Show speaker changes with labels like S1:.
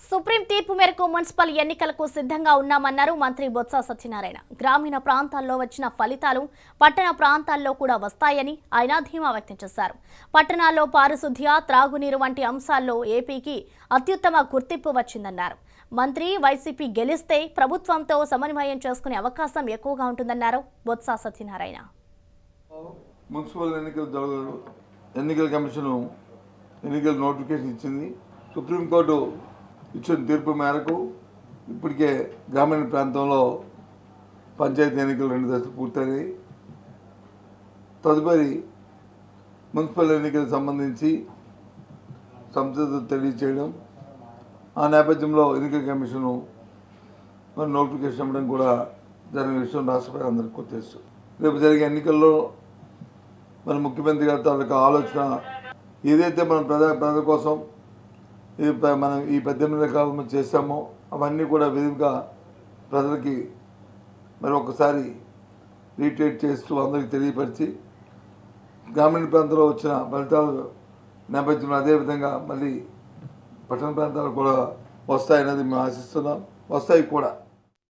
S1: supreme తీర్పు మేరకు municipal ఎన్నికలకు సిద్ధంగా ఉన్నామన్నారు మంత్రి బొత్స సత్యనారాయణ గ్రామీణ ప్రాంతాల్లో వచ్చిన ఫలితాలు పట్టణ ప్రాంతాల్లో కూడా వస్తాయని ఆయన ధీమా వ్యక్తం చేశారు పట్టణాల్లో పారిశుద్ధ్య త్రాగునీరు వంటి అంశాల్లో ఏపీకి అత్యుత్తమ గుర్తింపు వచ్చిందన్నారు మంత్రి వైసీపీ గెలిస్తే ప్రభుత్వంతో సమన్వయం చేసుకునే అవకాశం ఎక్కువగా ఉంటుందన్నారు బొత్స సత్యనారాయణ
S2: మున్సిపల్ ఎన్నికలు జరగదు ఎన్నికల కమిషన్ ఎన్నికల నోటిఫికేషన్ ఇచ్చింది సుప్రీంకోర్టు ఇచ్చిన తీర్పు మేరకు ఇప్పటికే గ్రామీణ ప్రాంతంలో పంచాయతీ ఎన్నికలు రెండు దశలు పూర్తయ్యాయి తదుపరి మున్సిపల్ ఎన్నికలకు సంబంధించి సంసద తెలియచేయడం ఆ నేపథ్యంలో ఎన్నికల కమిషను మరి నోటిఫికేషన్ ఇవ్వడం కూడా జరిగిన విషయం రాష్ట్రపతి అందరికీ తెలుసు రేపు జరిగే ఎన్నికల్లో మన ముఖ్యమంత్రి గారి తాలూకా ఆలోచన ఏదైతే మనం ప్రజా ప్రజల కోసం ఈ ప- మనం ఈ పద్దెనిమిది కాలంలో చేశామో అవన్నీ కూడా విధిగా ప్రజలకి మరి ఒకసారి రీట్రేట్ చేస్తూ అందరికీ తెలియపరిచి గ్రామీణ ప్రాంతంలో వచ్చిన ఫలితాలు నేపథ్యంలో అదేవిధంగా మళ్ళీ పట్టణ ప్రాంతాలు కూడా వస్తాయన్నది మేము ఆశిస్తున్నాం వస్తాయి కూడా